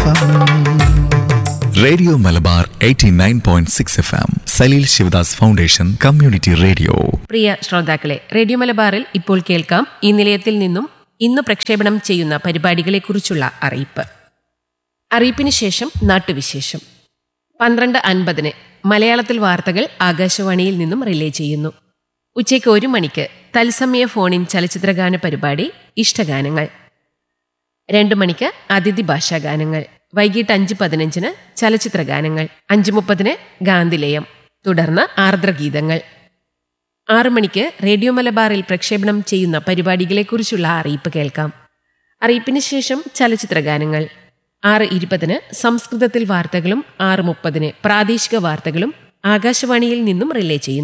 F radio Malabar 89.6 point six F M Saleel Sivadas foundation community radio പ്രിയ ശ്രോതാക്കളെ radio മലബാറിൽ ഇപ്പോൾ കേൾക്കാം ഈ നിലയത്തിൽ നിന്നും ഇന്ന് പ്രക്ഷേപണം ചെയ്യുന്ന പരിപാടികളെക്കുറിച്ചുള്ള അറിയിപ്പ് അറിയിപ്പിന് ശേഷം നാട്ടുവിശേഷം പന്ത്രണ്ട് അൻപതിന് മലയാളത്തിൽ വാർത്തകൾ ആകാശവാണിയിൽ നിന്നും റിലേ ചെയ്യുന്നു ഉച്ചയ്ക്ക് ഒരു മണിക്ക് തത്സമയ ഫോണിൻ ചലച്ചിത്രഗാന പരിപാടി ഇഷ്ടഗാനങ്ങൾ രണ്ടു മണിക്ക് അതിഥി ഭാഷാഗാനങ്ങൾ വൈകിട്ട് അഞ്ച് പതിനഞ്ചിന് ചലച്ചിത്രഗാനങ്ങൾ അഞ്ച് മുപ്പതിന് ഗാന്ധിലേയം തുടർന്ന് ആർദ്രഗീതങ്ങൾ ആറു മണിക്ക് റേഡിയോ മലബാറിൽ പ്രക്ഷേപണം ചെയ്യുന്ന പരിപാടികളെക്കുറിച്ചുള്ള അറിയിപ്പ് കേൾക്കാം അറിയിപ്പിന് ശേഷം ചലച്ചിത്രഗാനങ്ങൾ ആറ് ഇരുപതിന് സംസ്കൃതത്തിൽ വാർത്തകളും ആറ് മുപ്പതിന് പ്രാദേശിക വാർത്തകളും ആകാശവാണിയിൽ നിന്നും റിലേ ചെയ്യുന്നു